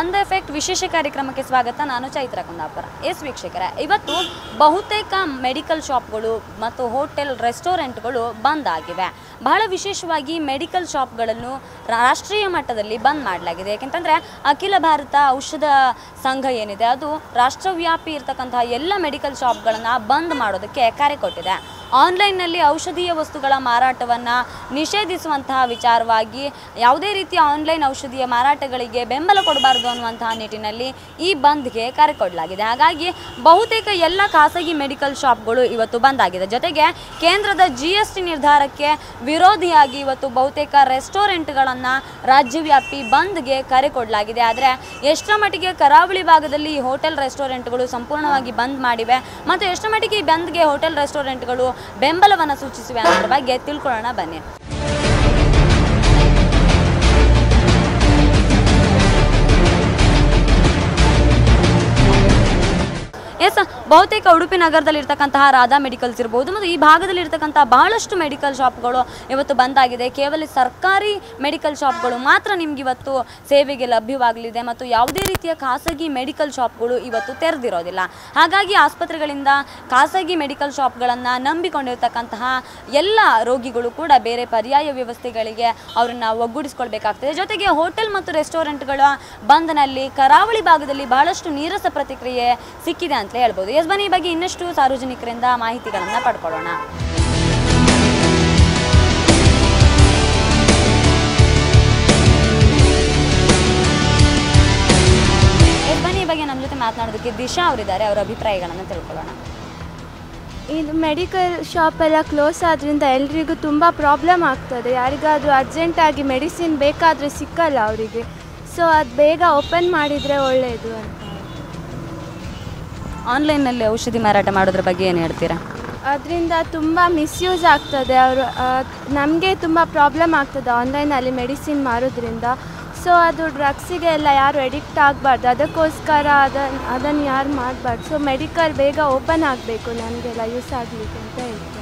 ಬಂದ್ ಎಫೆಕ್ಟ್ ವಿಶೇಷ ಕಾರ್ಯಕ್ರಮಕ್ಕೆ ಸ್ವಾಗತ ನಾನು ಚೈತ್ರ ಕುಂದಾಪುರ ಎಸ್ ವೀಕ್ಷಕರೇ ಇವತ್ತು ಬಹುತೇಕ ಮೆಡಿಕಲ್ ಶಾಪ್ಗಳು ಮತ್ತು ಹೋಟೆಲ್ ರೆಸ್ಟೋರೆಂಟ್ಗಳು ಬಂದ್ ಆಗಿವೆ ಬಹಳ ವಿಶೇಷವಾಗಿ ಮೆಡಿಕಲ್ ಶಾಪ್ಗಳನ್ನು ರಾಷ್ಟ್ರೀಯ ಮಟ್ಟದಲ್ಲಿ ಬಂದ್ ಮಾಡಲಾಗಿದೆ ಯಾಕೆಂತಂದರೆ ಅಖಿಲ ಭಾರತ ಔಷಧ ಸಂಘ ಏನಿದೆ ಅದು ರಾಷ್ಟ್ರವ್ಯಾಪಿ ಇರತಕ್ಕಂತಹ ಎಲ್ಲ ಮೆಡಿಕಲ್ ಶಾಪ್ಗಳನ್ನು ಬಂದ್ ಮಾಡೋದಕ್ಕೆ ಕರೆ ಕೊಟ್ಟಿದೆ ಆನ್ಲೈನ್ನಲ್ಲಿ ಔಷಧೀಯ ವಸ್ತುಗಳ ಮಾರಾಟವನ್ನು ನಿಷೇಧಿಸುವಂತಹ ವಿಚಾರವಾಗಿ ಯಾವುದೇ ರೀತಿಯ ಆನ್ಲೈನ್ ಔಷಧಿಯ ಮಾರಾಟಗಳಿಗೆ ಬೆಂಬಲ ಕೊಡಬಾರದು ಅನ್ನುವಂತಹ ನಿಟ್ಟಿನಲ್ಲಿ ಈ ಬಂದ್ಗೆ ಕರೆ ಕೊಡಲಾಗಿದೆ ಹಾಗಾಗಿ ಬಹುತೇಕ ಎಲ್ಲ ಖಾಸಗಿ ಮೆಡಿಕಲ್ ಶಾಪ್ಗಳು ಇವತ್ತು ಬಂದ್ ಆಗಿದೆ ಜೊತೆಗೆ ಕೇಂದ್ರದ ಜಿ ಎಸ್ ಟಿ ನಿರ್ಧಾರಕ್ಕೆ ವಿರೋಧಿಯಾಗಿ ಇವತ್ತು ಬಹುತೇಕ ರೆಸ್ಟೋರೆಂಟ್ಗಳನ್ನು ರಾಜ್ಯವ್ಯಾಪಿ ಬಂದ್ಗೆ ಕರೆ ಕೊಡಲಾಗಿದೆ ಆದರೆ ಎಷ್ಟರ ಮಟ್ಟಿಗೆ ಕರಾವಳಿ ಭಾಗದಲ್ಲಿ ಈ ಹೋಟೆಲ್ ರೆಸ್ಟೋರೆಂಟ್ಗಳು ಸಂಪೂರ್ಣವಾಗಿ ಬಂದ್ ಮಾಡಿವೆ ಮತ್ತು ಎಷ್ಟರ ಮಟ್ಟಿಗೆ ಈ ಬಂದ್ಗೆ ಹೋಟೆಲ್ ರೆಸ್ಟೋರೆಂಟ್ಗಳು ಬೆಂಬಲವನ್ನು ಸೂಚಿಸಿವೆ ಅನ್ನೋದ್ರ ಬಗ್ಗೆ ತಿಳ್ಕೊಳ್ಳೋಣ ಬನ್ನಿ ಎಸ್ ಬಹುತೇಕ ಉಡುಪಿ ನಗರದಲ್ಲಿ ಇರ್ತಕ್ಕಂತಹ ರಾಧಾ ಮೆಡಿಕಲ್ಸ್ ಇರ್ಬೋದು ಮತ್ತು ಈ ಭಾಗದಲ್ಲಿ ಇರ್ತಕ್ಕಂತಹ ಬಹಳಷ್ಟು ಮೆಡಿಕಲ್ ಶಾಪ್ಗಳು ಇವತ್ತು ಬಂದಾಗಿದೆ ಕೇವಲ ಸರ್ಕಾರಿ ಮೆಡಿಕಲ್ ಶಾಪ್ಗಳು ಮಾತ್ರ ನಿಮ್ಗೆ ಇವತ್ತು ಸೇವೆಗೆ ಲಭ್ಯವಾಗಲಿದೆ ಮತ್ತು ಯಾವುದೇ ರೀತಿಯ ಖಾಸಗಿ ಮೆಡಿಕಲ್ ಶಾಪ್ಗಳು ಇವತ್ತು ತೆರೆದಿರೋದಿಲ್ಲ ಹಾಗಾಗಿ ಆಸ್ಪತ್ರೆಗಳಿಂದ ಖಾಸಗಿ ಮೆಡಿಕಲ್ ಶಾಪ್ಗಳನ್ನು ನಂಬಿಕೊಂಡಿರ್ತಕ್ಕಂತಹ ಎಲ್ಲ ರೋಗಿಗಳು ಕೂಡ ಬೇರೆ ಪರ್ಯಾಯ ವ್ಯವಸ್ಥೆಗಳಿಗೆ ಅವರನ್ನು ಒಗ್ಗೂಡಿಸ್ಕೊಳ್ಬೇಕಾಗ್ತದೆ ಜೊತೆಗೆ ಹೋಟೆಲ್ ಮತ್ತು ರೆಸ್ಟೋರೆಂಟ್ಗಳ ಬಂದ್ನಲ್ಲಿ ಕರಾವಳಿ ಭಾಗದಲ್ಲಿ ಬಹಳಷ್ಟು ನೀರಸ ಪ್ರತಿಕ್ರಿಯೆ ಸಿಕ್ಕಿದೆ ಅಂತಲೇ ಹೇಳ್ಬೋದು ಎಸ್ ಬನ್ನಿ ಈ ಬಗ್ಗೆ ಇನ್ನಷ್ಟು ಸಾರ್ವಜನಿಕರಿಂದ ಮಾಹಿತಿಗಳನ್ನು ಪಡ್ಕೊಳ್ಳೋಣ ಎಸ್ ಬನ್ನಿ ಈ ಬಗ್ಗೆ ನಮ್ಮ ಜೊತೆ ಮಾತನಾಡೋದಕ್ಕೆ ದಿಶಾ ಅವರಿದ್ದಾರೆ ಅವರ ಅಭಿಪ್ರಾಯಗಳನ್ನು ತಿಳ್ಕೊಳ್ಳೋಣ ಇದು ಮೆಡಿಕಲ್ ಶಾಪ್ ಎಲ್ಲ ಕ್ಲೋಸ್ ಆದ್ರಿಂದ ಎಲ್ರಿಗೂ ತುಂಬ ಪ್ರಾಬ್ಲಮ್ ಆಗ್ತದೆ ಯಾರಿಗಾದರೂ ಅರ್ಜೆಂಟಾಗಿ ಮೆಡಿಸಿನ್ ಬೇಕಾದರೆ ಸಿಕ್ಕಲ್ಲ ಅವರಿಗೆ ಸೊ ಅದು ಬೇಗ ಓಪನ್ ಮಾಡಿದರೆ ಒಳ್ಳೆಯದು ಅಂತ ಆನ್ಲೈನ್ನಲ್ಲಿ ಔಷಧಿ ಮಾರಾಟ ಮಾಡೋದ್ರ ಬಗ್ಗೆ ಏನು ಹೇಳ್ತೀರಾ ಅದರಿಂದ ತುಂಬ ಮಿಸ್ಯೂಸ್ ಆಗ್ತದೆ ಅವರು ನಮಗೆ ತುಂಬ ಪ್ರಾಬ್ಲಮ್ ಆಗ್ತದೆ ಆನ್ಲೈನಲ್ಲಿ ಮೆಡಿಸಿನ್ ಮಾರೋದ್ರಿಂದ ಸೊ ಅದು ಡ್ರಗ್ಸಿಗೆ ಎಲ್ಲ ಯಾರು ಎಡಿಕ್ಟ್ ಆಗಬಾರ್ದು ಅದಕ್ಕೋಸ್ಕರ ಅದನ್ನು ಅದನ್ನು ಯಾರು ಮಾಡಬಾರ್ದು ಸೊ ಮೆಡಿಕಲ್ ಬೇಗ ಓಪನ್ ಆಗಬೇಕು ನಮಗೆಲ್ಲ ಯೂಸ್ ಆಗಲಿಕ್ಕೆ ಅಂತ ಹೇಳ್ತೇನೆ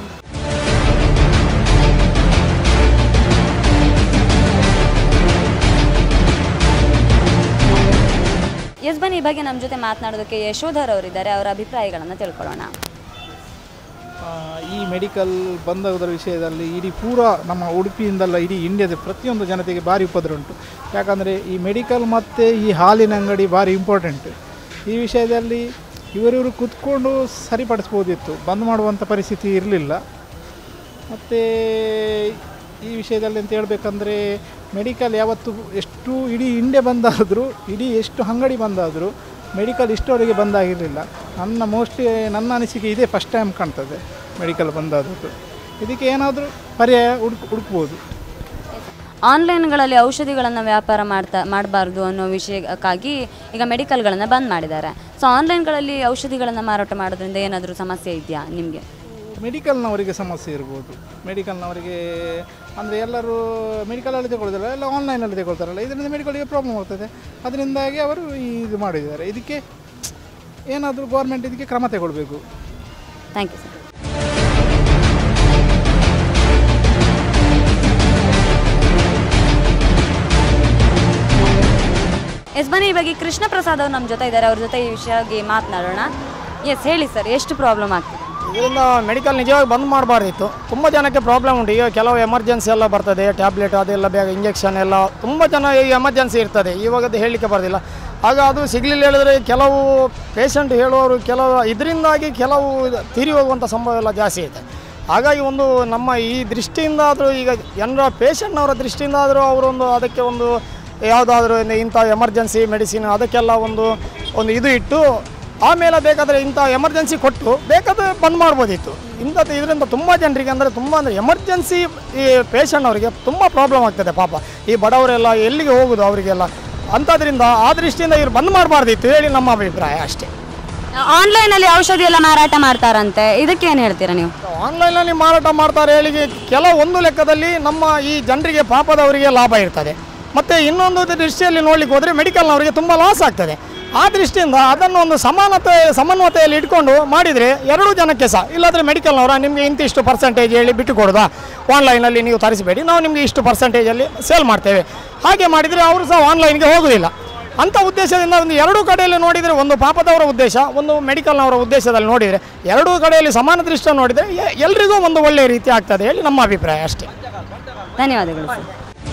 ಎಸ್ ಬನ್ನಿ ಈ ಬಗ್ಗೆ ನಮ್ಮ ಜೊತೆ ಮಾತನಾಡೋದಕ್ಕೆ ಯಶೋಧರ್ ಅವರಿದ್ದಾರೆ ಅವರ ಅಭಿಪ್ರಾಯಗಳನ್ನು ತಿಳ್ಕೊಳ್ಳೋಣ ಆ, ಈ ಮೆಡಿಕಲ್ ಬಂದಾಗೋದ್ರ ವಿಷಯದಲ್ಲಿ ಇಡೀ ಪೂರ ನಮ್ಮ ಉಡುಪಿಯಿಂದಲ್ಲ ಇಡೀ ಇಂಡಿಯಾದ ಪ್ರತಿಯೊಂದು ಜನತೆಗೆ ಭಾರಿ ಉಪದ್ರ ಉಂಟು ಯಾಕಂದರೆ ಈ ಮೆಡಿಕಲ್ ಮತ್ತು ಈ ಹಾಲಿನ ಅಂಗಡಿ ಭಾರಿ ಇಂಪಾರ್ಟೆಂಟ್ ಈ ವಿಷಯದಲ್ಲಿ ಇವರಿವರು ಕೂತ್ಕೊಂಡು ಸರಿಪಡಿಸ್ಬೋದಿತ್ತು ಬಂದ್ ಮಾಡುವಂಥ ಪರಿಸ್ಥಿತಿ ಇರಲಿಲ್ಲ ಮತ್ತು ಈ ವಿಷಯದಲ್ಲಿ ಅಂತ ಹೇಳ್ಬೇಕಂದ್ರೆ ಮೆಡಿಕಲ್ ಯಾವತ್ತು ಎಷ್ಟು ಇಡೀ ಇಂಡಿಯಾ ಬಂದಾದರೂ ಇಡೀ ಎಷ್ಟು ಅಂಗಡಿ ಬಂದಾದರೂ ಮೆಡಿಕಲ್ ಇಷ್ಟವರೆಗೆ ಬಂದಾಗಿರಲಿಲ್ಲ ನನ್ನ ಮೋಸ್ಟ್ಲಿ ನನ್ನ ಅನಿಸಿಕೆ ಇದೇ ಫಸ್ಟ್ ಟೈಮ್ ಕಾಣ್ತದೆ ಮೆಡಿಕಲ್ ಬಂದಾದದ್ದು ಇದಕ್ಕೆ ಏನಾದರೂ ಪರ್ಯಾಯ ಹುಡುಕ್ ಹುಡುಕ್ಬೋದು ಆನ್ಲೈನ್ಗಳಲ್ಲಿ ಔಷಧಿಗಳನ್ನು ವ್ಯಾಪಾರ ಮಾಡ್ತಾ ಮಾಡಬಾರ್ದು ಅನ್ನೋ ವಿಷಯಕ್ಕಾಗಿ ಈಗ ಮೆಡಿಕಲ್ಗಳನ್ನು ಬಂದ್ ಮಾಡಿದ್ದಾರೆ ಸೊ ಆನ್ಲೈನ್ಗಳಲ್ಲಿ ಔಷಧಿಗಳನ್ನು ಮಾರಾಟ ಮಾಡೋದ್ರಿಂದ ಏನಾದರೂ ಸಮಸ್ಯೆ ಇದೆಯಾ ನಿಮಗೆ ಮೆಡಿಕಲ್ನವರಿಗೆ ಸಮಸ್ಯೆ ಇರ್ಬೋದು ಮೆಡಿಕಲ್ನವರಿಗೆ ಅಂದರೆ ಎಲ್ಲರೂ ಮೆಡಿಕಲಲ್ಲಿ ತಗೊಳ್ಳೋದಿಲ್ಲ ಎಲ್ಲ ಆನ್ಲೈನಲ್ಲಿ ತಗೊಳ್ತಾರಲ್ಲ ಇದರಿಂದ ಮೆಡಿಕಲ್ಗೆ ಪ್ರಾಬ್ಲಮ್ ಆಗ್ತದೆ ಅದರಿಂದಾಗಿ ಅವರು ಇದು ಮಾಡಿದ್ದಾರೆ ಇದಕ್ಕೆ ಏನಾದರೂ ಗೌರ್ಮೆಂಟ್ ಇದಕ್ಕೆ ಕ್ರಮ ತಗೊಳ್ಬೇಕು ಥ್ಯಾಂಕ್ ಯು ಸರ್ ಎಸ್ ಬನ್ನಿ ಈ ಬಗ್ಗೆ ಕೃಷ್ಣ ಪ್ರಸಾದ್ ಅವರು ನಮ್ಮ ಜೊತೆ ಇದ್ದಾರೆ ಅವ್ರ ಜೊತೆ ಈ ವಿಷಯವಾಗಿ ಮಾತನಾಡೋಣ ಎಸ್ ಹೇಳಿ ಸರ್ ಎಷ್ಟು ಪ್ರಾಬ್ಲಮ್ ಆಗ್ತಿದೆ ಇದರಿಂದ ಮೆಡಿಕಲ್ ನಿಜವಾಗಿ ಬಂದ್ ಮಾಡಬಾರ್ದಿತ್ತು ತುಂಬ ಜನಕ್ಕೆ ಪ್ರಾಬ್ಲಮ್ ಉಂಟು ಈಗ ಕೆಲವು ಎಮರ್ಜೆನ್ಸಿ ಎಲ್ಲ ಬರ್ತದೆ ಟ್ಯಾಬ್ಲೆಟ್ ಅದೆಲ್ಲ ಬೇಗ ಇಂಜೆಕ್ಷನ್ ಎಲ್ಲ ತುಂಬ ಜನ ಈ ಎಮರ್ಜೆನ್ಸಿ ಇರ್ತದೆ ಇವಾಗದು ಹೇಳಲಿಕ್ಕೆ ಬರೋದಿಲ್ಲ ಆಗ ಅದು ಸಿಗಲಿಲ್ಲ ಹೇಳಿದ್ರೆ ಕೆಲವು ಪೇಷಂಟ್ ಹೇಳುವವರು ಕೆಲವು ಇದರಿಂದಾಗಿ ಕೆಲವು ತೀರಿ ಹೋಗುವಂಥ ಸಂಭವ ಎಲ್ಲ ಜಾಸ್ತಿ ಇದೆ ಹಾಗಾಗಿ ಒಂದು ನಮ್ಮ ಈ ದೃಷ್ಟಿಯಿಂದ ಆದರೂ ಈಗ ಜನರ ಪೇಷಂಟ್ನವರ ದೃಷ್ಟಿಯಿಂದ ಆದರೂ ಅವರೊಂದು ಅದಕ್ಕೆ ಒಂದು ಯಾವುದಾದ್ರೂ ಇಂಥ ಎಮರ್ಜೆನ್ಸಿ ಮೆಡಿಸಿನ್ ಅದಕ್ಕೆಲ್ಲ ಒಂದು ಒಂದು ಇದು ಇಟ್ಟು ಆಮೇಲೆ ಬೇಕಾದರೆ ಇಂಥ ಎಮರ್ಜೆನ್ಸಿ ಕೊಟ್ಟು ಬೇಕಾದರೆ ಬಂದ್ ಮಾಡ್ಬೋದಿತ್ತು ಇಂಥದ್ದು ಇದರಿಂದ ತುಂಬ ಜನರಿಗೆ ಅಂದರೆ ತುಂಬ ಅಂದರೆ ಎಮರ್ಜೆನ್ಸಿ ಈ ಪೇಷಂಟ್ನವರಿಗೆ ತುಂಬ ಪ್ರಾಬ್ಲಮ್ ಆಗ್ತದೆ ಪಾಪ ಈ ಬಡವರೆಲ್ಲ ಎಲ್ಲಿಗೆ ಹೋಗೋದು ಅವರಿಗೆಲ್ಲ ಅಂಥದ್ರಿಂದ ಆ ದೃಷ್ಟಿಯಿಂದ ಇವ್ರು ಬಂದ್ ಮಾಡಬಾರ್ದಿತ್ತು ಹೇಳಿ ನಮ್ಮ ಅಭಿಪ್ರಾಯ ಅಷ್ಟೇ ಆನ್ಲೈನಲ್ಲಿ ಔಷಧಿ ಎಲ್ಲ ಮಾರಾಟ ಮಾಡ್ತಾರಂತೆ ಇದಕ್ಕೆ ಏನು ಹೇಳ್ತೀರಾ ನೀವು ಆನ್ಲೈನಲ್ಲಿ ಮಾರಾಟ ಮಾಡ್ತಾರೆ ಹೇಳಿ ಕೆಲವು ಒಂದು ಲೆಕ್ಕದಲ್ಲಿ ನಮ್ಮ ಈ ಜನರಿಗೆ ಪಾಪದವರಿಗೆ ಲಾಭ ಇರ್ತದೆ ಮತ್ತು ಇನ್ನೊಂದು ದೃಷ್ಟಿಯಲ್ಲಿ ನೋಡ್ಲಿಕ್ಕೆ ಹೋದರೆ ಮೆಡಿಕಲ್ನವರಿಗೆ ತುಂಬ ಲಾಸ್ ಆಗ್ತದೆ ಆ ದೃಷ್ಟಿಯಿಂದ ಅದನ್ನು ಒಂದು ಸಮಾನತೆ ಸಮನ್ವತೆಯಲ್ಲಿ ಇಟ್ಕೊಂಡು ಮಾಡಿದರೆ ಎರಡೂ ಜನಕ್ಕೆ ಸಹ ಇಲ್ಲಾಂದರೆ ಮೆಡಿಕಲ್ನವರ ನಿಮಗೆ ಇಂತಿಷ್ಟು ಪರ್ಸೆಂಟೇಜ್ ಹೇಳಿ ಬಿಟ್ಟು ಕೊಡೋದಾ ಆನ್ಲೈನಲ್ಲಿ ನೀವು ತರಿಸಬೇಡಿ ನಾವು ನಿಮಗೆ ಇಷ್ಟು ಪರ್ಸೆಂಟೇಜಲ್ಲಿ ಸೇಲ್ ಮಾಡ್ತೇವೆ ಹಾಗೆ ಮಾಡಿದರೆ ಅವರು ಸಹ ಆನ್ಲೈನ್ಗೆ ಹೋಗೋದಿಲ್ಲ ಅಂಥ ಉದ್ದೇಶದಿಂದ ಒಂದು ಎರಡೂ ಕಡೆಯಲ್ಲಿ ನೋಡಿದರೆ ಒಂದು ಪಾಪದವರ ಉದ್ದೇಶ ಒಂದು ಮೆಡಿಕಲ್ನವರ ಉದ್ದೇಶದಲ್ಲಿ ನೋಡಿದರೆ ಎರಡೂ ಕಡೆಯಲ್ಲಿ ಸಮಾನ ದೃಷ್ಟಿ ನೋಡಿದರೆ ಎ- ಎಲ್ರಿಗೂ ಒಂದು ಒಳ್ಳೆಯ ರೀತಿ ಆಗ್ತದೆ ಹೇಳಿ ನಮ್ಮ ಅಭಿಪ್ರಾಯ ಅಷ್ಟೇ ಧನ್ಯವಾದಗಳು ಸರ್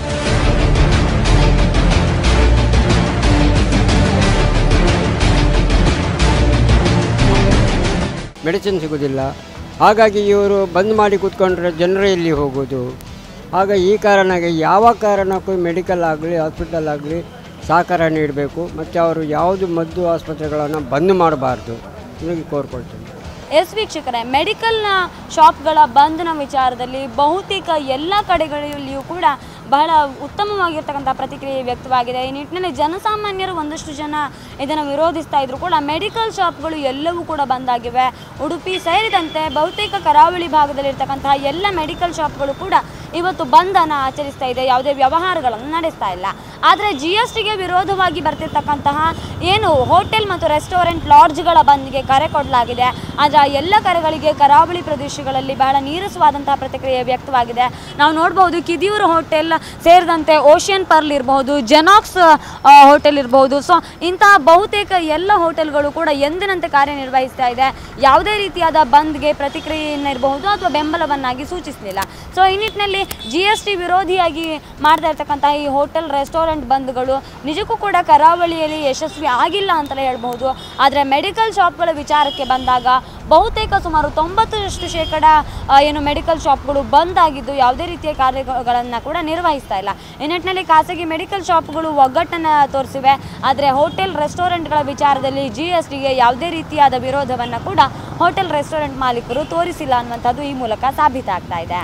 ಮೆಡಿಸಿನ್ ಸಿಗೋದಿಲ್ಲ ಹಾಗಾಗಿ ಇವರು ಬಂದ್ ಮಾಡಿ ಕೂತ್ಕೊಂಡ್ರೆ ಜನರೇ ಇಲ್ಲಿ ಹೋಗೋದು ಆಗ ಈ ಕಾರಣಕ್ಕೆ ಯಾವ ಕಾರಣಕ್ಕೂ ಮೆಡಿಕಲ್ ಆಗಲಿ ಹಾಸ್ಪಿಟಲ್ ಆಗಲಿ ಸಹಕಾರ ನೀಡಬೇಕು ಮತ್ತು ಅವರು ಯಾವುದು ಮದ್ದು ಆಸ್ಪತ್ರೆಗಳನ್ನು ಬಂದ್ ಮಾಡಬಾರ್ದು ನಿಮಗೆ ಕೋರ್ಕೊಳ್ತೇನೆ ಎಸ್ ವೀಕ್ಷಕರೇ ಮೆಡಿಕಲ್ನ ಶಾಪ್ಗಳ ಬಂಧನ ವಿಚಾರದಲ್ಲಿ ಬಹುತೇಕ ಎಲ್ಲ ಕಡೆಗಳಲ್ಲಿಯೂ ಕೂಡ ಬಹಳ ಉತ್ತಮವಾಗಿರ್ತಕ್ಕಂಥ ಪ್ರತಿಕ್ರಿಯೆ ವ್ಯಕ್ತವಾಗಿದೆ ಈ ನಿಟ್ಟಿನಲ್ಲಿ ಜನಸಾಮಾನ್ಯರು ಒಂದಷ್ಟು ಜನ ಇದನ್ನು ವಿರೋಧಿಸ್ತಾ ಇದ್ರು ಕೂಡ ಮೆಡಿಕಲ್ ಶಾಪ್ಗಳು ಎಲ್ಲವೂ ಕೂಡ ಬಂದಾಗಿವೆ ಉಡುಪಿ ಸೇರಿದಂತೆ ಬಹುತೇಕ ಕರಾವಳಿ ಭಾಗದಲ್ಲಿರ್ತಕ್ಕಂತಹ ಎಲ್ಲ ಮೆಡಿಕಲ್ ಶಾಪ್ಗಳು ಕೂಡ ಇವತ್ತು ಬಂಧನ ಆಚರಿಸ್ತಾ ಇದೆ ಯಾವುದೇ ವ್ಯವಹಾರಗಳನ್ನು ನಡೆಸ್ತಾ ಇಲ್ಲ ಆದರೆ ಜಿ ಎಸ್ ಟಿಗೆ ವಿರೋಧವಾಗಿ ಬರ್ತಿರ್ತಕ್ಕಂತಹ ಏನು ಹೋಟೆಲ್ ಮತ್ತು ರೆಸ್ಟೋರೆಂಟ್ ಲಾಡ್ಜ್ಗಳ ಬಂದ್ಗೆ ಕರೆ ಕೊಡಲಾಗಿದೆ ಆದರೆ ಆ ಎಲ್ಲ ಕರೆಗಳಿಗೆ ಕರಾವಳಿ ಪ್ರದೇಶಗಳಲ್ಲಿ ಬಹಳ ನೀರಸವಾದಂತಹ ಪ್ರತಿಕ್ರಿಯೆ ವ್ಯಕ್ತವಾಗಿದೆ ನಾವು ನೋಡ್ಬೋದು ಕಿದಿಯೂರು ಹೋಟೆಲ್ ಸೇರಿದಂತೆ ಓಷಿಯನ್ ಪರ್ಲ್ ಇರಬಹುದು ಜೆನಾಕ್ಸ್ ಹೋಟೆಲ್ ಇರಬಹುದು ಸೊ ಇಂತಹ ಬಹುತೇಕ ಎಲ್ಲ ಹೋಟೆಲ್ಗಳು ಕೂಡ ಎಂದಿನಂತೆ ಕಾರ್ಯನಿರ್ವಹಿಸ್ತಾ ಇದೆ ಯಾವುದೇ ರೀತಿಯಾದ ಬಂದ್ಗೆ ಪ್ರತಿಕ್ರಿಯೆಯನ್ನು ಇರಬಹುದು ಅಥವಾ ಬೆಂಬಲವನ್ನಾಗಿ ಸೂಚಿಸಲಿಲ್ಲ ಸೊ ಈ ನಿಟ್ಟಿನಲ್ಲಿ ಜಿ ಎಸ್ ಟಿ ವಿರೋಧಿಯಾಗಿ ಮಾಡ್ತಾ ಇರ್ತಕ್ಕಂಥ ಈ ಹೋಟೆಲ್ ರೆಸ್ಟೋರೆಂಟ್ ಬಂದ್ಗಳು ನಿಜಕ್ಕೂ ಕೂಡ ಕರಾವಳಿಯಲ್ಲಿ ಯಶಸ್ವಿ ಆಗಿಲ್ಲ ಅಂತಲೇ ಹೇಳ್ಬಹುದು ಆದರೆ ಮೆಡಿಕಲ್ ಶಾಪ್ಗಳ ವಿಚಾರಕ್ಕೆ ಬಂದಾಗ ಬಹುತೇಕ ಸುಮಾರು ತೊಂಬತ್ತರಷ್ಟು ಶೇಕಡ ಆ, ಏನು ಮೆಡಿಕಲ್ ಶಾಪ್ಗಳು ಬಂದ್ ಆಗಿದ್ದು ಯಾವುದೇ ರೀತಿಯ ಕಾರ್ಯಗಳನ್ನು ಕೂಡ ನಿರ್ವಹಿಸ್ತಾ ಇಲ್ಲ ಈ ನಿಟ್ಟಿನಲ್ಲಿ ಖಾಸಗಿ ಮೆಡಿಕಲ್ ಶಾಪ್ಗಳು ಒಗ್ಗಟ್ಟನ್ನು ತೋರಿಸಿವೆ ಆದರೆ ಹೋಟೆಲ್ ರೆಸ್ಟೋರೆಂಟ್ಗಳ ವಿಚಾರದಲ್ಲಿ ಜಿ ಎಸ್ ಟಿಗೆ ಯಾವುದೇ ರೀತಿಯಾದ ವಿರೋಧವನ್ನು ಕೂಡ ಹೋಟೆಲ್ ರೆಸ್ಟೋರೆಂಟ್ ಮಾಲೀಕರು ತೋರಿಸಿಲ್ಲ ಅನ್ನುವಂಥದ್ದು ಈ ಮೂಲಕ ಸಾಬೀತಾಗ್ತಾ ಇದೆ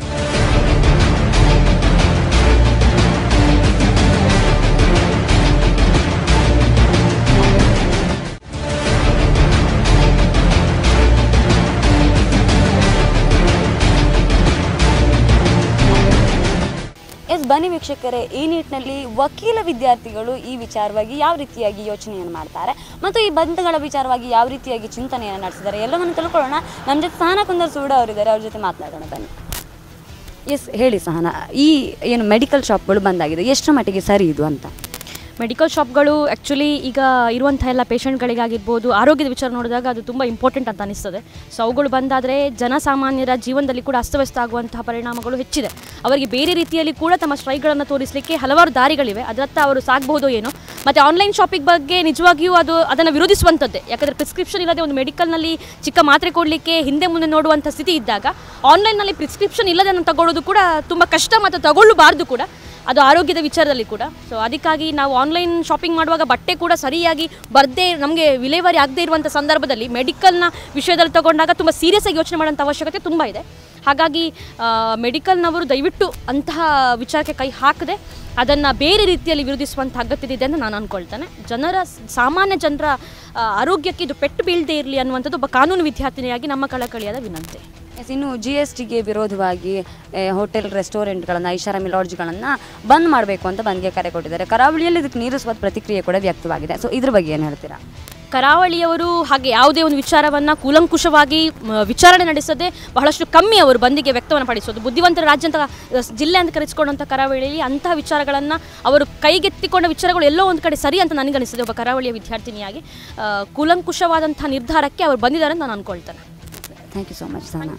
ಎಸ್ ಬನ್ನಿ ವೀಕ್ಷಕರೇ ಈ ನಿಟ್ಟಿನಲ್ಲಿ ವಕೀಲ ವಿದ್ಯಾರ್ಥಿಗಳು ಈ ವಿಚಾರವಾಗಿ ಯಾವ ರೀತಿಯಾಗಿ ಯೋಚನೆಯನ್ನು ಮಾಡ್ತಾರೆ ಮತ್ತು ಈ ಬಂಧಗಳ ವಿಚಾರವಾಗಿ ಯಾವ ರೀತಿಯಾಗಿ ಚಿಂತನೆಯನ್ನು ನಡೆಸಿದ್ದಾರೆ ಎಲ್ಲವನ್ನು ತಿಳ್ಕೊಳ್ಳೋಣ ನಮ್ಮ ಜೊತೆ ಸಹನಾ ಕುಂದರ್ ಸೂಡ ಅವರಿದ್ದಾರೆ ಅವ್ರ ಜೊತೆ ಮಾತನಾಡೋಣ ಬನ್ನಿ ಎಸ್ ಹೇಳಿ ಸಹನಾ ಈ ಏನು ಮೆಡಿಕಲ್ ಶಾಪ್ಗಳು ಬಂದಾಗಿದೆ ಎಷ್ಟರ ಮಟ್ಟಿಗೆ ಸರಿ ಇದು ಅಂತ ಮೆಡಿಕಲ್ ಶಾಪ್ಗಳು ಆ್ಯಕ್ಚುಲಿ ಈಗ ಇರುವಂಥ ಎಲ್ಲ ಪೇಷಂಟ್ಗಳಿಗಾಗಿರ್ಬೋದು ಆರೋಗ್ಯದ ವಿಚಾರ ನೋಡಿದಾಗ ಅದು ತುಂಬ ಇಂಪಾರ್ಟೆಂಟ್ ಅಂತ ಅನಿಸ್ತದೆ ಸೊ ಅವುಗಳು ಬಂದಾದರೆ ಜನಸಾಮಾನ್ಯರ ಜೀವನದಲ್ಲಿ ಕೂಡ ಅಸ್ತವ್ಯಸ್ತ ಆಗುವಂತಹ ಪರಿಣಾಮಗಳು ಹೆಚ್ಚಿದೆ ಅವರಿಗೆ ಬೇರೆ ರೀತಿಯಲ್ಲಿ ಕೂಡ ತಮ್ಮ ಸ್ಟ್ರೈಕ್ಗಳನ್ನು ತೋರಿಸಲಿಕ್ಕೆ ಹಲವಾರು ದಾರಿಗಳಿವೆ ಅದರತ್ತ ಅವರು ಸಾಗಬಹುದೋ ಏನೋ ಮತ್ತು ಆನ್ಲೈನ್ ಶಾಪಿಂಗ್ ಬಗ್ಗೆ ನಿಜವಾಗಿಯೂ ಅದು ಅದನ್ನು ವಿರೋಧಿಸುವಂಥದ್ದೇ ಯಾಕಂದರೆ ಪ್ರಿಸ್ಕ್ರಿಪ್ಷನ್ ಇಲ್ಲದೆ ಒಂದು ಮೆಡಿಕಲ್ನಲ್ಲಿ ಚಿಕ್ಕ ಮಾತ್ರೆ ಕೊಡಲಿಕ್ಕೆ ಹಿಂದೆ ಮುಂದೆ ನೋಡುವಂಥ ಸ್ಥಿತಿ ಇದ್ದಾಗ ಆನ್ಲೈನ್ನಲ್ಲಿ ಪ್ರಿಸ್ಕ್ರಿಪ್ಷನ್ ಇಲ್ಲದೆ ಅದನ್ನು ತಗೊಳ್ಳೋದು ಕೂಡ ತುಂಬ ಕಷ್ಟ ಮತ್ತು ತಗೊಳ್ಳಬಾರ್ದು ಕೂಡ ಅದು ಆರೋಗ್ಯದ ವಿಚಾರದಲ್ಲಿ ಕೂಡ ಸೊ ಅದಕ್ಕಾಗಿ ನಾವು ಆನ್ಲೈನ್ ಶಾಪಿಂಗ್ ಮಾಡುವಾಗ ಬಟ್ಟೆ ಕೂಡ ಸರಿಯಾಗಿ ಬರದೇ ನಮಗೆ ವಿಲೇವಾರಿ ಆಗದೇ ಇರುವಂಥ ಸಂದರ್ಭದಲ್ಲಿ ಮೆಡಿಕಲ್ನ ವಿಷಯದಲ್ಲಿ ತಗೊಂಡಾಗ ತುಂಬ ಸೀರಿಯಸ್ ಆಗಿ ಯೋಚನೆ ಮಾಡೋಂಥ ಅವಶ್ಯಕತೆ ತುಂಬ ಇದೆ ಹಾಗಾಗಿ ಆ, ಮೆಡಿಕಲ್ನವರು ದಯವಿಟ್ಟು ಅಂತಹ ವಿಚಾರಕ್ಕೆ ಕೈ ಹಾಕದೆ ಅದನ್ನು ಬೇರೆ ರೀತಿಯಲ್ಲಿ ವಿರೋಧಿಸುವಂಥ ಅಗತ್ಯವಿದೆ ಅಂತ ನಾನು ಅಂದ್ಕೊಳ್ತೇನೆ ಜನರ ಸಾಮಾನ್ಯ ಜನರ ಆ, ಆರೋಗ್ಯಕ್ಕೆ ಇದು ಪೆಟ್ಟು ಬೀಳದೇ ಇರಲಿ ಅನ್ನುವಂಥದ್ದು ಒಬ್ಬ ಕಾನೂನು ವಿದ್ಯಾರ್ಥಿನಿಯಾಗಿ ನಮ್ಮ ಕಳಕಳಿಯಾದ ವಿನಂತಿ ಎಸ್ ಇನ್ನು ಜಿ ಎಸ್ ಟಿಗೆ ವಿರೋಧವಾಗಿ ಏ, ಹೋಟೆಲ್ ರೆಸ್ಟೋರೆಂಟ್ಗಳನ್ನು ಐಷಾರಾಮಿ ಲಾಡ್ಜ್ಗಳನ್ನು ಬಂದ್ ಮಾಡಬೇಕು ಅಂತ ಬಂದ್ಗೆ ಕರೆ ಕೊಟ್ಟಿದ್ದಾರೆ ಕರಾವಳಿಯಲ್ಲಿ ಇದಕ್ಕೆ ನೀರಿಸುವ ಪ್ರತಿಕ್ರಿಯೆ ಕೂಡ ವ್ಯಕ್ತವಾಗಿದೆ ಸೊ ಇದ್ರ ಬಗ್ಗೆ ಏನು ಹೇಳ್ತೀರಾ ಕರಾವಳಿಯವರು ಹಾಗೆ ಯಾವುದೇ ಒಂದು ವಿಚಾರವನ್ನು ಕೂಲಂಕುಷವಾಗಿ ಮ, ವಿಚಾರಣೆ ನಡೆಸದೆ ಬಹಳಷ್ಟು ಕಮ್ಮಿ ಅವರು ಬಂದಿಗೆ ವ್ಯಕ್ತವನ್ನು ಪಡಿಸೋದು ಬುದ್ಧಿವಂತರ ರಾಜ್ಯ ಅಂತ ಅಹ್, ಜಿಲ್ಲೆ ಅಂತ ಕರೆಸಿಕೊಂಡಂಥ ಕರಾವಳಿಯಲ್ಲಿ ಅಂತಹ ವಿಚಾರಗಳನ್ನು ಅವರು ಕೈಗೆತ್ತಿಕೊಂಡ ವಿಚಾರಗಳು ಎಲ್ಲೋ ಒಂದು ಕಡೆ ಸರಿ ಅಂತ ನನಗನಿಸ್ತದೆ ಒಬ್ಬ ಕರಾವಳಿಯ ವಿದ್ಯಾರ್ಥಿನಿಯಾಗಿ ಆ, ಕೂಲಂಕುಷವಾದಂಥ ನಿರ್ಧಾರಕ್ಕೆ ಅವರು ಬಂದಿದ್ದಾರೆ ಅಂತ ನಾನು ಅಂದ್ಕೊಳ್ತೇನೆ thank you so much Sahana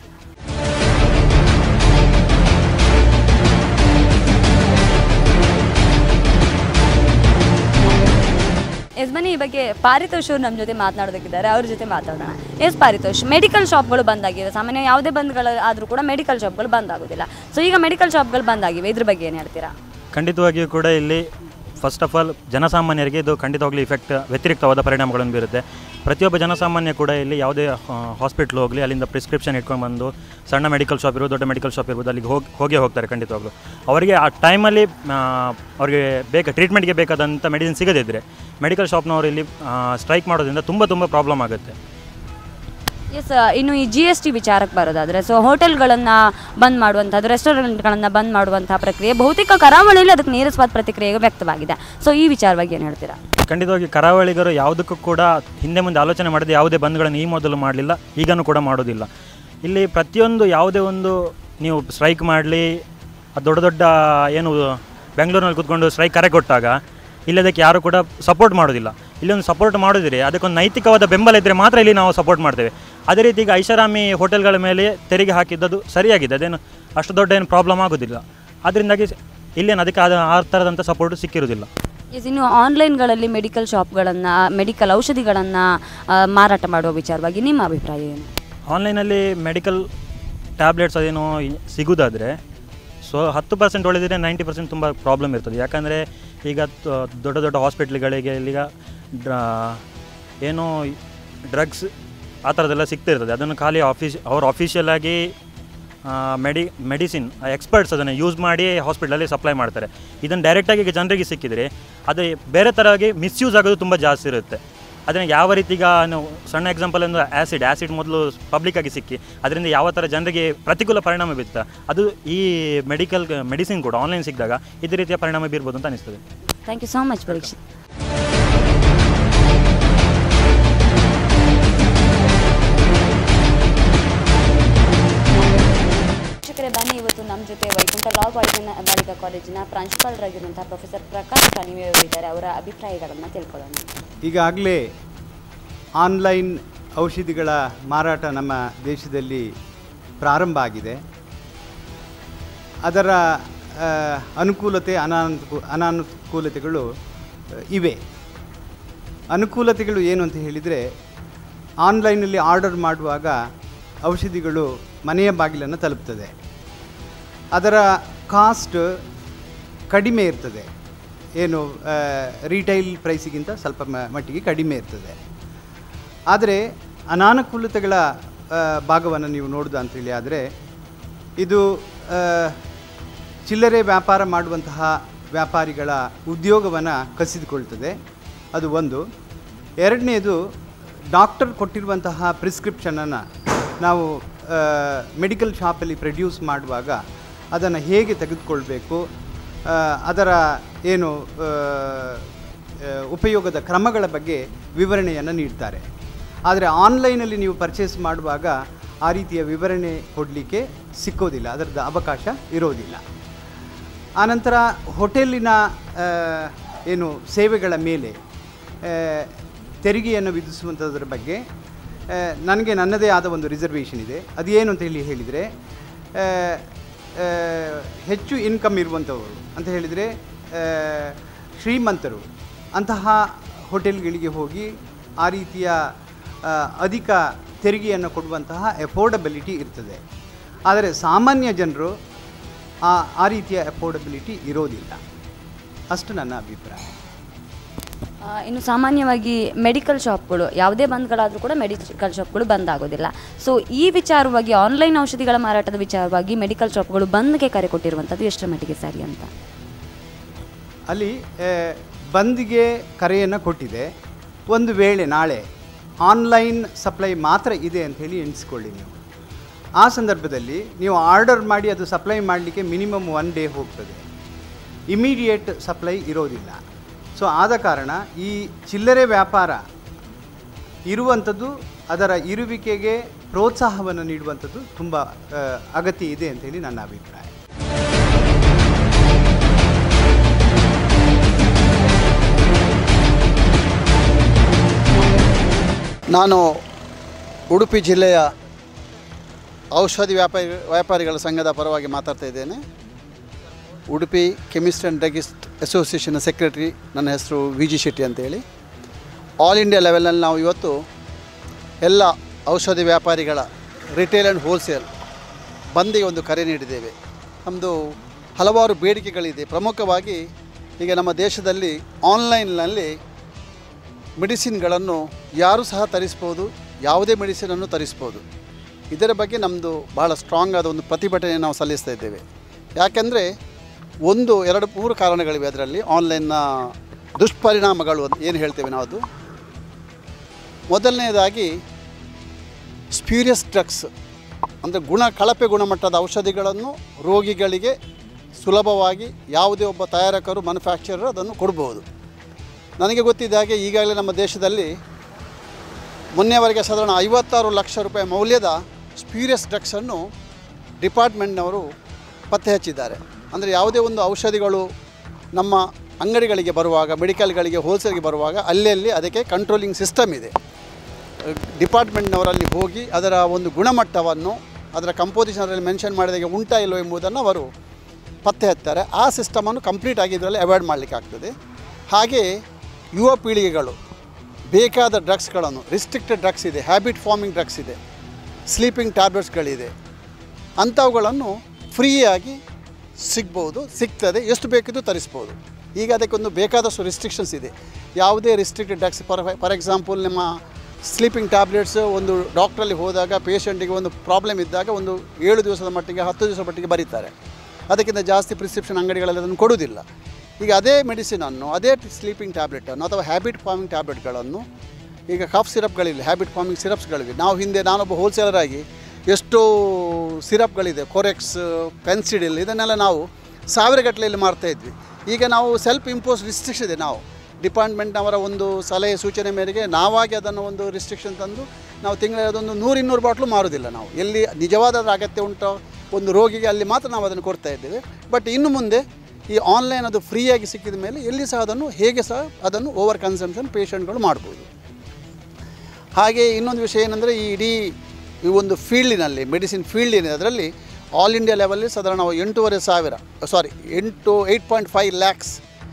S ಬನ್ನಿ ಈ ಬಗ್ಗೆ ಪಾರಿತೋಷ್ ಅವ್ರು ನಮ್ಮ ಜೊತೆ ಮಾತನಾಡೋದಕ್ಕಿದ್ದಾರೆ ಅವ್ರ ಜೊತೆ ಮಾತಾಡೋಣ ಎಸ್ ಪಾರಿತೋಷ್ ಮೆಡಿಕಲ್ ಶಾಪ್ಗಳು ಬಂದಾಗಿವೆ ಸಾಮಾನ್ಯ ಯಾವುದೇ ಬಂದ್ಗಳು ಆದರೂ ಕೂಡ ಮೆಡಿಕಲ್ ಶಾಪ್ಗಳು ಬಂದ್ ಆಗೋದಿಲ್ಲ ಸೊ ಈಗ ಮೆಡಿಕಲ್ ಶಾಪ್ಗಳು ಬಂದಾಗಿವೆ ಇದ್ರ ಬಗ್ಗೆ ಏನು ಹೇಳ್ತೀರಾ ಖಂಡಿತವಾಗಿಯೂ ಕೂಡ ಇಲ್ಲಿ ಫಸ್ಟ್ ಆಫ್ ಆಲ್ ಜನಸಾಮಾನ್ಯರಿಗೆ ಇದು ಖಂಡಿತವಾಗ್ಲೂ ಇಫೆಕ್ಟ್ ವ್ಯತಿರಿಕ್ತವಾದ ಪರಿಣಾಮಗಳನ್ನು ಬೀರುತ್ತೆ ಪ್ರತಿಯೊಬ್ಬ ಜನಸಾಮಾನ್ಯ ಕೂಡ ಇಲ್ಲಿ ಯಾವುದೇ ಹಾಸ್ಪಿಟ್ಲ್ ಹೋಗಲಿ ಅಲ್ಲಿಂದ ಪ್ರಿಸ್ಕ್ರಿಪ್ಷನ್ ಇಟ್ಕೊಂಡು ಬಂದು ಸಣ್ಣ ಮೆಡಿಕಲ್ ಶಾಪ್ ಇರ್ಬೋದು ದೊಡ್ಡ ಮೆಡಿಕಲ್ ಶಾಪ್ ಇರ್ಬೋದು ಅಲ್ಲಿಗೆ ಹೋಗಿ ಹೋಗೇ ಹೋಗ್ತಾರೆ ಖಂಡಿತವಾಗ್ಲೂ ಅವರಿಗೆ ಆ ಟೈಮಲ್ಲಿ ಅವರಿಗೆ ಬೇಕಾ ಟ್ರೀಟ್ಮೆಂಟ್ಗೆ ಬೇಕಾದಂಥ ಮೆಡಿಸಿನ್ ಸಿಗದಿದ್ದರೆ ಮೆಡಿಕಲ್ ಶಾಪ್ನವರು ಇಲ್ಲಿ ಸ್ಟ್ರೈಕ್ ಮಾಡೋದ್ರಿಂದ ತುಂಬ ತುಂಬ ಪ್ರಾಬ್ಲಮ್ ಆಗುತ್ತೆ ಎಸ್ ಇನ್ನು ಈ ಜಿ ಎಸ್ ಟಿ ವಿಚಾರಕ್ಕೆ ಬರೋದಾದರೆ ಸೊ ಹೋಟೆಲ್ಗಳನ್ನು ಬಂದ್ ಮಾಡುವಂಥದ್ದು ರೆಸ್ಟೋರೆಂಟ್ಗಳನ್ನು ಬಂದ್ ಮಾಡುವಂತಹ ಪ್ರಕ್ರಿಯೆ ಬಹುತೇಕ ಕರಾವಳಿಯಲ್ಲಿ ಅದಕ್ಕೆ ನೀರಸವಾದ ಪ್ರತಿಕ್ರಿಯೆ ವ್ಯಕ್ತವಾಗಿದೆ ಸೊ ಈ ವಿಚಾರವಾಗಿ ಏನು ಹೇಳ್ತೀರಾ ಖಂಡಿತವಾಗಿ ಕರಾವಳಿಗರು ಯಾವುದಕ್ಕೂ ಕೂಡ ಹಿಂದೆ ಮುಂದೆ ಆಲೋಚನೆ ಮಾಡದೆ ಯಾವುದೇ ಬಂದ್ಗಳನ್ನು ಈ ಮೊದಲು ಮಾಡಲಿಲ್ಲ ಈಗನೂ ಕೂಡ ಮಾಡೋದಿಲ್ಲ ಇಲ್ಲಿ ಪ್ರತಿಯೊಂದು ಯಾವುದೇ ಒಂದು ನೀವು ಸ್ಟ್ರೈಕ್ ಮಾಡಲಿ ದೊಡ್ಡ ದೊಡ್ಡ ಏನು ಬೆಂಗಳೂರಿನಲ್ಲಿ ಕೂತ್ಕೊಂಡು ಸ್ಟ್ರೈಕ್ ಕರೆ ಕೊಟ್ಟಾಗ ಇಲ್ಲಿ ಅದಕ್ಕೆ ಯಾರು ಕೂಡ ಸಪೋರ್ಟ್ ಮಾಡೋದಿಲ್ಲ ಇಲ್ಲಿ ಒಂದು ಸಪೋರ್ಟ್ ಮಾಡಿದ್ರೆ ಅದಕ್ಕೊಂದು ನೈತಿಕವಾದ ಬೆಂಬಲ ಇದ್ದರೆ ಮಾತ್ರ ಇಲ್ಲಿ ನಾವು ಸಪೋರ್ಟ್ ಮಾಡ್ತೇವೆ ಅದೇ ರೀತಿ ಈಗ ಐಷಾರಾಮಿ ಹೋಟೆಲ್ಗಳ ಮೇಲೆ ತೆರಿಗೆ ಹಾಕಿದ್ದದು ಸರಿಯಾಗಿದೆ ಅದೇನು ಅಷ್ಟು ದೊಡ್ಡ ಏನು ಪ್ರಾಬ್ಲಮ್ ಆಗೋದಿಲ್ಲ ಅದರಿಂದಾಗಿ ಇಲ್ಲೇನು ಅದಕ್ಕೆ ಆದ ಆ ಥರದಂಥ ಸಪೋರ್ಟ್ ಸಿಕ್ಕಿರೋದಿಲ್ಲ ಎಸ್ ಇನ್ನು ಆನ್ಲೈನ್ಗಳಲ್ಲಿ ಮೆಡಿಕಲ್ ಶಾಪ್ಗಳನ್ನು ಮೆಡಿಕಲ್ ಔಷಧಿಗಳನ್ನು ಮಾರಾಟ ಮಾಡುವ ವಿಚಾರವಾಗಿ ನಿಮ್ಮ ಅಭಿಪ್ರಾಯ ಏನು ಆನ್ಲೈನಲ್ಲಿ ಮೆಡಿಕಲ್ ಟ್ಯಾಬ್ಲೆಟ್ಸ್ ಅದೇನೋ ಇ- ಸಿಗೋದಾದರೆ ಸೊ ಹತ್ತು ಪರ್ಸೆಂಟ್ ಒಳ್ಳೆದಿದ್ರೆ ನೈಂಟಿ ಪರ್ಸೆಂಟ್ ತುಂಬ ಪ್ರಾಬ್ಲಮ್ ಇರ್ತದೆ ಯಾಕಂದರೆ ಈಗ ತ- ದೊಡ್ಡ ದೊಡ್ಡ ಹಾಸ್ಪಿಟ್ಲ್ಗಳಿಗೆ ಈಗ ಡ್ರಾ ಏನೋ ಡ್ರಗ್ಸ್ ಆ ಥರದ್ದೆಲ್ಲ ಸಿಗ್ತಿರ್ತದೆ ಅದನ್ನು ಖಾಲಿ ಆಫೀಸ್ ಅವ್ರು ಅಫಿಷಿಯಲ್ ಆಗಿ ಮೆಡಿ ಮೆಡಿಸಿನ್ ಎಕ್ಸ್ಪರ್ಟ್ಸ್ ಅದನ್ನು ಯೂಸ್ ಮಾಡಿ ಹಾಸ್ಪಿಟಲಲ್ಲಿ ಸಪ್ಲೈ ಮಾಡ್ತಾರೆ ಇದನ್ನು ಡೈರೆಕ್ಟಾಗಿ ಈಗ ಜನರಿಗೆ ಸಿಕ್ಕಿದರೆ ಅದು ಬೇರೆ ಥರವಾಗಿ ಮಿಸ್ಯೂಸ್ ಆಗೋದು ತುಂಬ ಜಾಸ್ತಿ ಇರುತ್ತೆ ಅದನ್ನು ಯಾವ ರೀತಿ ಈಗ ನಾವು ಸಣ್ಣ ಎಕ್ಸಾಂಪಲ್ ಒಂದು ಆ್ಯಸಿಡ್ ಆ್ಯಸಿಡ್ ಮೊದಲು ಪಬ್ಲಿಕ್ಕಾಗಿ ಸಿಕ್ಕಿ ಅದರಿಂದ ಯಾವ ಥರ ಜನರಿಗೆ ಪ್ರತಿಕೂಲ ಪರಿಣಾಮ ಬೀರ್ತಾ ಅದು ಈ ಮೆಡಿಕಲ್ ಮೆಡಿಸಿನ್ ಕೂಡ ಆನ್ಲೈನ್ ಸಿಕ್ಕಿದಾಗ ಇದೇ ರೀತಿಯ ಪರಿಣಾಮ ಬೀರ್ಬೋದು ಅಂತ ಅನಿಸ್ತದೆ thank you so much Parikshit ಶಿಕ್ಷಕರೇ ಬನ್ನಿ ಇವತ್ತು ನಮ್ಮ ಜೊತೆ ವೈಕುಂಠ ಲಾ ಬಾಲಿಕ ಬಾಲಿಕಾ ಕಾಲೇಜಿನ ಪ್ರಾಂಶುಪಾಲರಾಗಿರುವಂತಹ ಪ್ರೊಫೆಸರ್ ಪ್ರಕಾಶ್ ಕಣಿವೆಯವರು ಇದ್ದಾರೆ ಅವರ ಅಭಿಪ್ರಾಯಗಳನ್ನು ತಿಳ್ಕೊಳ್ಳೋಣ ಈಗಾಗಲೇ ಆನ್ಲೈನ್ ಔಷಧಿಗಳ ಮಾರಾಟ ನಮ್ಮ ದೇಶದಲ್ಲಿ ಪ್ರಾರಂಭ ಆಗಿದೆ ಅದರ ಆ, ಅನುಕೂಲತೆ ಅನಾನುಕೂ ಅನಾನುಕೂಲತೆಗಳು ಆ, ಇವೆ ಅನುಕೂಲತೆಗಳು ಏನು ಅಂತ ಹೇಳಿದರೆ ಆನ್ಲೈನಲ್ಲಿ ಆರ್ಡರ್ ಮಾಡುವಾಗ ಔಷಧಿಗಳು ಮನೆಯ ಬಾಗಿಲನ್ನು ತಲುಪ್ತದೆ ಅದರ ಕಾಸ್ಟ್ ಕಡಿಮೆ ಇರ್ತದೆ ಏನು ರಿಟೈಲ್ ಪ್ರೈಸಿಗಿಂತ ಸ್ವಲ್ಪ ಮ- ಮಟ್ಟಿಗೆ ಕಡಿಮೆ ಇರ್ತದೆ ಆದರೆ ಅನಾನುಕೂಲತೆಗಳ ಆ, ಭಾಗವನ್ನು ನೀವು ನೋಡೋದು ಅಂತೇಳಿ ಆದರೆ ಇದು ಆ, ಚಿಲ್ಲರೆ ವ್ಯಾಪಾರ ಮಾಡುವಂತಹ ವ್ಯಾಪಾರಿಗಳ ಉದ್ಯೋಗವನ್ನು ಕಸಿದುಕೊಳ್ತದೆ ಅದು ಒಂದು ಎರಡನೇದು ಡಾಕ್ಟರ್ ಕೊಟ್ಟಿರುವಂತಹ ಪ್ರಿಸ್ಕ್ರಿಪ್ಷನನ್ನು ನಾವು ಮೆಡಿಕಲ್ ಶಾಪಲ್ಲಿ ಪ್ರೊಡ್ಯೂಸ್ ಮಾಡುವಾಗ ಅದನ್ನು ಹೇಗೆ ತೆಗೆದುಕೊಳ್ಬೇಕು ಆ, ಅದರ ಏನು ಆ, ಆ, ಉಪಯೋಗದ ಕ್ರಮಗಳ ಬಗ್ಗೆ ವಿವರಣೆಯನ್ನು ನೀಡ್ತಾರೆ ಆದರೆ ಆನ್ಲೈನಲ್ಲಿ ನೀವು ಪರ್ಚೇಸ್ ಮಾಡುವಾಗ ಆ ರೀತಿಯ ವಿವರಣೆ ಕೊಡಲಿಕ್ಕೆ ಸಿಕ್ಕೋದಿಲ್ಲ ಅದರದ್ದು ಅವಕಾಶ ಇರೋದಿಲ್ಲ ಆನಂತರ ಹೋಟೆಲ್ಲಿನ ಆ, ಏನು ಸೇವೆಗಳ ಮೇಲೆ ಆ, ತೆರಿಗೆಯನ್ನು ವಿಧಿಸುವಂಥದ್ರ ಬಗ್ಗೆ ಆ, ನನಗೆ ನನ್ನದೇ ಆದ ಒಂದು ರಿಸರ್ವೇಷನ್ ಇದೆ ಅದು ಏನು ಅಂತ ಹೇಳಿ ಹೇಳಿದರೆ ಆ, ಆ, ಹೆಚ್ಚು ಇನ್ಕಮ್ ಇರುವಂಥವರು ಅಂತ ಹೇಳಿದರೆ ಆ, ಶ್ರೀಮಂತರು ಅಂತಹ ಹೋಟೆಲ್ಗಳಿಗೆ ಹೋಗಿ ಆ ರೀತಿಯ ಆ, ಅಧಿಕ ತೆರಿಗೆಯನ್ನು ಕೊಡುವಂತಹ ಎಫೋರ್ಡಬಿಲಿಟಿ ಇರ್ತದೆ ಆದರೆ ಸಾಮಾನ್ಯ ಜನರು ಆ ಆ ರೀತಿಯ ಅಫೋರ್ಡಬಿಲಿಟಿ ಇರೋದಿಲ್ಲ ಅಷ್ಟು ನನ್ನ ಅಭಿಪ್ರಾಯ ಆ, ಇನ್ನು ಸಾಮಾನ್ಯವಾಗಿ ಮೆಡಿಕಲ್ ಶಾಪ್ಗಳು ಯಾವುದೇ ಬಂದ್ಗಳಾದರೂ ಕೂಡ ಮೆಡಿಕಲ್ ಶಾಪ್ಗಳು ಬಂದ್ ಆಗೋದಿಲ್ಲ ಸೊ ಈ ವಿಚಾರವಾಗಿ ಆನ್ಲೈನ್ ಔಷಧಿಗಳ ಮಾರಾಟದ ವಿಚಾರವಾಗಿ ಮೆಡಿಕಲ್ ಶಾಪ್ಗಳು ಬಂದ್ಗೆ ಕರೆ ಕೊಟ್ಟಿರುವಂಥದ್ದು ಎಷ್ಟರ ಮಟ್ಟಿಗೆ ಸರಿ ಅಂತ ಅಲ್ಲಿ ಆ, ಬಂದ್ಗೆ ಕರೆಯನ್ನು ಕೊಟ್ಟಿದೆ ಒಂದು ವೇಳೆ ನಾಳೆ ಆನ್ಲೈನ್ ಸಪ್ಲೈ ಮಾತ್ರ ಇದೆ ಅಂತ ಹೇಳಿ ಎಣಿಸ್ಕೊಳ್ಳಿ ನೀವು ಆ ಸಂದರ್ಭದಲ್ಲಿ ನೀವು ಆರ್ಡರ್ ಮಾಡಿ ಅದು ಸಪ್ಲೈ ಮಾಡಲಿಕ್ಕೆ ಮಿನಿಮಮ್ ಒನ್ ಡೇ ಹೋಗ್ತದೆ ಇಮಿಡಿಯೇಟ್ ಸಪ್ಲೈ ಇರೋದಿಲ್ಲ ಸೊ ಆದ ಕಾರಣ ಈ ಚಿಲ್ಲರೆ ವ್ಯಾಪಾರ ಇರುವಂಥದ್ದು ಅದರ ಇರುವಿಕೆಗೆ ಪ್ರೋತ್ಸಾಹವನ್ನು ನೀಡುವಂಥದ್ದು ತುಂಬ ಆ, ಅಗತ್ಯ ಇದೆ ಅಂತೇಳಿ ನನ್ನ ಅಭಿಪ್ರಾಯ ನಾನು ಉಡುಪಿ ಜಿಲ್ಲೆಯ ಔಷಧಿ ವ್ಯಾಪಾರಿ ವ್ಯಾಪಾರಿಗಳ ಸಂಘದ ಪರವಾಗಿ ಮಾತಾಡ್ತಾ ಇದ್ದೇನೆ Udupi chemist and druggist association secretary ನನ್ನ ಹೆಸರು ವಿ ಜಿ ಶೆಟ್ಟಿ ಅಂತೇಳಿ ಆಲ್ ಇಂಡಿಯಾ ಲೆವೆಲ್ನಲ್ಲಿ ನಾವು ಇವತ್ತು ಎಲ್ಲ ಔಷಧಿ ವ್ಯಾಪಾರಿಗಳ ರಿಟೇಲ್ ಆ್ಯಂಡ್ ಹೋಲ್ಸೇಲ್ ಬಂದಿಗೆ ಒಂದು ಕರೆ ನೀಡಿದ್ದೇವೆ ನಮ್ಮದು ಹಲವಾರು ಬೇಡಿಕೆಗಳಿದೆ ಪ್ರಮುಖವಾಗಿ ಈಗ ನಮ್ಮ ದೇಶದಲ್ಲಿ ಆನ್ಲೈನ್ನಲ್ಲಿ ಮೆಡಿಸಿನ್ಗಳನ್ನು ಯಾರೂ ಸಹ ತರಿಸ್ಬೋದು ಯಾವುದೇ ಮೆಡಿಸಿನನ್ನು ತರಿಸ್ಬೋದು ಇದರ ಬಗ್ಗೆ ನಮ್ಮದು ಭಾಳ ಸ್ಟ್ರಾಂಗ್ ಆದ ಒಂದು ಪ್ರತಿಭಟನೆ ನಾವು ಸಲ್ಲಿಸ್ತಾ ಇದ್ದೇವೆ ಯಾಕೆಂದರೆ ಒಂದು ಎರಡು ಮೂರು ಕಾರಣಗಳಿವೆ ಅದರಲ್ಲಿ ಆನ್ಲೈನ್ನ ದುಷ್ಪರಿಣಾಮಗಳು ಅಂತ ಏನು ಹೇಳ್ತೇವೆ ನಾವು ಅದು ಮೊದಲನೇದಾಗಿ ಸ್ಪ್ಯೂರಿಯಸ್ ಡ್ರಗ್ಸ್ ಅಂದರೆ ಗುಣ ಕಳಪೆ ಗುಣಮಟ್ಟದ ಔಷಧಿಗಳನ್ನು ರೋಗಿಗಳಿಗೆ ಸುಲಭವಾಗಿ ಯಾವುದೇ ಒಬ್ಬ ತಯಾರಕರು ಮ್ಯಾನುಫ್ಯಾಕ್ಚರರ್ ಅದನ್ನು ಕೊಡ್ಬೋದು ನನಗೆ ಗೊತ್ತಿದ್ದ ಹಾಗೆ ಈಗಾಗಲೇ ನಮ್ಮ ದೇಶದಲ್ಲಿ ಮೊನ್ನೆವರೆಗೆ ಸಾಧಾರಣ ಐವತ್ತಾರು ಲಕ್ಷ ರೂಪಾಯಿ ಮೌಲ್ಯದ ಸ್ಪ್ಯೂರಿಯಸ್ ಡ್ರಗ್ಸನ್ನು ಡಿಪಾರ್ಟ್ಮೆಂಟ್ನವರು ಪತ್ತೆ ಹಚ್ಚಿದ್ದಾರೆ ಅಂದರೆ ಯಾವುದೇ ಒಂದು ಔಷಧಿಗಳು ನಮ್ಮ ಅಂಗಡಿಗಳಿಗೆ ಬರುವಾಗ ಮೆಡಿಕಲ್ಗಳಿಗೆ ಹೋಲ್ಸೇಲ್ಗೆ ಬರುವಾಗ ಅಲ್ಲಲ್ಲಿ ಅದಕ್ಕೆ ಕಂಟ್ರೋಲಿಂಗ್ ಸಿಸ್ಟಮ್ ಇದೆ ಡಿಪಾರ್ಟ್ಮೆಂಟ್ನವರಲ್ಲಿ ಹೋಗಿ ಅದರ ಒಂದು ಗುಣಮಟ್ಟವನ್ನು ಅದರ ಕಂಪೋಸಿಷನಲ್ಲಿ ಮೆನ್ಷನ್ ಮಾಡಿದಾಗೆ ಉಂಟಾ ಇಲ್ಲೋ ಎಂಬುದನ್ನು ಅವರು ಪತ್ತೆ ಹಚ್ತಾರೆ ಆ ಸಿಸ್ಟಮನ್ನು ಕಂಪ್ಲೀಟ್ ಆಗಿ ಇದರಲ್ಲಿ ಅವಾಯ್ಡ್ ಮಾಡಲಿಕ್ಕೆ ಆಗ್ತದೆ ಹಾಗೆ ಯುವ ಪೀಳಿಗೆಗಳು ಬೇಕಾದ ಡ್ರಗ್ಸ್ಗಳನ್ನು ರಿಸ್ಟ್ರಿಕ್ಟೆಡ್ ಡ್ರಗ್ಸ್ ಇದೆ ಹ್ಯಾಬಿಟ್ ಫಾರ್ಮಿಂಗ್ ಡ್ರಗ್ಸ್ ಇದೆ ಸ್ಲೀಪಿಂಗ್ ಟ್ಯಾಬ್ಲೆಟ್ಸ್ಗಳಿದೆ ಅಂಥವುಗಳನ್ನು ಫ್ರೀಯಾಗಿ ಸಿಗ್ಬೋದು ಸಿಗ್ತದೆ ಎಷ್ಟು ಬೇಕಿದ್ದು ತರಿಸ್ಬೋದು ಈಗ ಅದಕ್ಕೊಂದು ಬೇಕಾದಷ್ಟು ರಿಸ್ಟ್ರಿಕ್ಷನ್ಸ್ ಇದೆ ಯಾವುದೇ restricted drugs for for example ನಿಮ್ಮ ಸ್ಲೀಪಿಂಗ್ ಟ್ಯಾಬ್ಲೆಟ್ಸ್ ಒಂದು ಡಾಕ್ಟ್ರಲ್ಲಿ ಹೋದಾಗ ಪೇಷಂಟಿಗೆ ಒಂದು ಪ್ರಾಬ್ಲಮ್ ಇದ್ದಾಗ ಒಂದು ಏಳು ದಿವಸದ ಮಟ್ಟಿಗೆ ಹತ್ತು ದಿವಸದ ಮಟ್ಟಿಗೆ ಬರೀತಾರೆ ಅದಕ್ಕಿಂತ ಜಾಸ್ತಿ ಪ್ರಿಸ್ಕ್ರಿಪ್ಷನ್ ಅಂಗಡಿಗಳಲ್ಲಿ ಅದನ್ನು ಕೊಡುವುದಿಲ್ಲ ಈಗ ಅದೇ ಮೆಡಿಸಿನನ್ನು ಅದೇ ಸ್ಲೀಪಿಂಗ್ ಟ್ಯಾಬ್ಲೆಟನ್ನು ಅಥವಾ ಹ್ಯಾಬಿಟ್ ಫಾರ್ಮಿಂಗ್ ಟ್ಯಾಬ್ಲೆಟ್ಗಳನ್ನು ಈಗ ಕಾಫ್ ಸಿರಪ್ಗಳಿಲ್ಲ ಹ್ಯಾಬಿಟ್ ಫಾರ್ಮಿಂಗ್ ಸಿರಪ್ಸ್ಗಳಿವೆ ನಾವು ಹಿಂದೆ ನಾನೊಬ್ಬ ಹೋಲ್ಸೇಲರ್ ಆಗಿ ಎಷ್ಟೋ ಸಿರಪ್ಗಳಿದೆ ಕೊರೆಕ್ಸ್ ಪೆನ್ಸಿಡಿಲ್ ಇದನ್ನೆಲ್ಲ ನಾವು ಸಾವಿರ ಗಟ್ಟಲೆಯಲ್ಲಿ ಮಾರ್ತಾ ಇದ್ವಿ ಈಗ ನಾವು ಸೆಲ್ಫ್ ಇಂಪೋಸ್ ರಿಸ್ಟ್ರಿಕ್ಷನ್ ಇದೆ ನಾವು ಡಿಪಾರ್ಟ್ಮೆಂಟ್ನವರ ಒಂದು ಸಲಹೆ ಸೂಚನೆ ಮೇರೆಗೆ ನಾವಾಗಿ ಅದನ್ನು ಒಂದು ರಿಸ್ಟ್ರಿಕ್ಷನ್ ತಂದು ನಾವು ತಿಂಗಳ ಅದೊಂದು ನೂರು ಇನ್ನೂರು ಬಾಟ್ಲು ಮಾರೋದಿಲ್ಲ ನಾವು ಎಲ್ಲಿ ನಿಜವಾದ ಅಗತ್ಯ ಉಂಟೋ ಒಂದು ರೋಗಿಗೆ ಅಲ್ಲಿ ಮಾತ್ರ ನಾವು ಅದನ್ನು ಕೊಡ್ತಾ ಇದ್ದೇವೆ ಬಟ್ ಇನ್ನು ಮುಂದೆ ಈ ಆನ್ಲೈನ್ ಅದು ಫ್ರೀಯಾಗಿ ಸಿಕ್ಕಿದ ಮೇಲೆ ಎಲ್ಲಿ ಸಹ ಅದನ್ನು ಹೇಗೆ ಸಹ ಅದನ್ನು ಓವರ್ ಕನ್ಸಂಪ್ಷನ್ ಪೇಷಂಟ್ಗಳು ಮಾಡ್ಬೋದು ಹಾಗೆ ಇನ್ನೊಂದು ವಿಷಯ ಏನಂದರೆ ಈ ಇಡೀ ಈ ಒಂದು ಫೀಲ್ಡಿನಲ್ಲಿ ಮೆಡಿಸಿನ್ ಫೀಲ್ಡ್ ಏನಿದೆ ಅದರಲ್ಲಿ ಆಲ್ ಇಂಡಿಯಾ ಲೆವೆಲ್ಲಿ ಸಾಧಾರಣ ಎಂಟೂವರೆ ಸಾವಿರ ಸಾರಿ ಎಂಟು ಏಯ್ಟ್ ಪಾಯಿಂಟ್ ಫೈವ್ ಲ್ಯಾಕ್ಸ್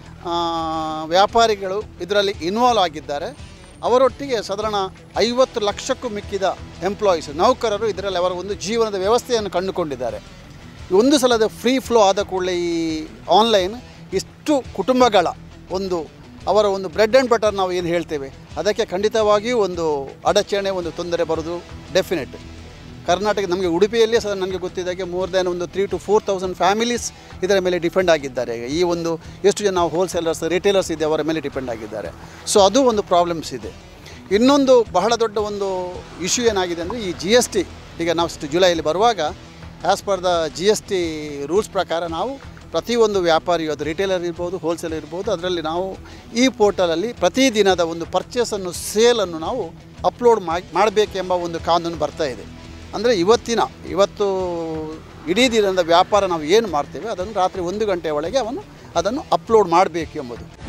ವ್ಯಾಪಾರಿಗಳು ಇದರಲ್ಲಿ ಇನ್ವಾಲ್ವ್ ಆಗಿದ್ದಾರೆ ಅವರೊಟ್ಟಿಗೆ ಸಾಧಾರಣ ಐವತ್ತು ಲಕ್ಷಕ್ಕೂ ಮಿಕ್ಕಿದ ಎಂಪ್ಲಾಯೀಸ್ ನೌಕರರು ಇದರಲ್ಲಿ ಅವರ ಒಂದು ಜೀವನದ ವ್ಯವಸ್ಥೆಯನ್ನು ಕಂಡುಕೊಂಡಿದ್ದಾರೆ ಒಂದು ಸಲದ ಫ್ರೀ ಫ್ಲೋ ಆದ ಕೂಡಲೇ ಈ ಆನ್ಲೈನ್ ಇಷ್ಟು ಕುಟುಂಬಗಳ ಒಂದು ಅವರ ಒಂದು ಬ್ರೆಡ್ ಆ್ಯಂಡ್ ಬಟರ್ ನಾವು ಏನು ಹೇಳ್ತೇವೆ ಅದಕ್ಕೆ ಖಂಡಿತವಾಗಿಯೂ ಒಂದು ಅಡಚಣೆ ಒಂದು ತೊಂದರೆ ಬರೋದು ಡೆಫಿನೆಟ್ ಕರ್ನಾಟಕ ನಮಗೆ ಉಡುಪಿಯಲ್ಲೇ ಸಹ ನನಗೆ ಗೊತ್ತಿದ್ದಾಗೆ ಮೋರ್ ದ್ಯಾನ್ ಒಂದು three two four thousand families ಇದರ ಮೇಲೆ ಡಿಪೆಂಡ್ ಆಗಿದ್ದಾರೆ ಈಗ ಈ ಒಂದು ಎಷ್ಟು ಜನ ಹೋಲ್ಸೇಲರ್ಸ್ ರಿಟೇಲರ್ಸ್ ಇದೆ ಅವರ ಮೇಲೆ ಡಿಪೆಂಡ್ ಆಗಿದ್ದಾರೆ ಸೊ ಅದು ಒಂದು ಪ್ರಾಬ್ಲಮ್ಸ್ ಇದೆ ಇನ್ನೊಂದು ಬಹಳ ದೊಡ್ಡ ಒಂದು ಇಶ್ಯೂ ಏನಾಗಿದೆ ಅಂದರೆ ಈ ಜಿ ಎಸ್ ಟಿ ಈಗ ನಾವು ಜುಲೈಯಲ್ಲಿ ಬರುವಾಗ as per the G S T rules ಪ್ರಕಾರ ನಾವು ಪ್ರತಿಯೊಂದು ವ್ಯಾಪಾರಿಯು ಅದು ರಿಟೇಲರ್ ಇರ್ಬೋದು ಹೋಲ್ಸೇಲ್ ಇರ್ಬೋದು ಅದರಲ್ಲಿ ನಾವು ಈ ಪೋರ್ಟಲಲ್ಲಿ ಪ್ರತಿದಿನದ ಒಂದು ಪರ್ಚೇಸನ್ನು ಸೇಲನ್ನು ನಾವು ಅಪ್ಲೋಡ್ ಮಾಡಬೇಕೆಂಬ ಒಂದು ಕಾನೂನು ಬರ್ತಾ ಇದೆ ಅಂದರೆ ಇವತ್ತಿನ ಇವತ್ತು ಇಡೀ ದಿನದ ವ್ಯಾಪಾರ ನಾವು ಏನು ಮಾಡ್ತೇವೆ ಅದನ್ನು ರಾತ್ರಿ ಒಂದು ಗಂಟೆ ಒಳಗೆ ಅವನು ಅದನ್ನು ಅಪ್ಲೋಡ್ ಮಾಡಬೇಕು ಎಂಬುದು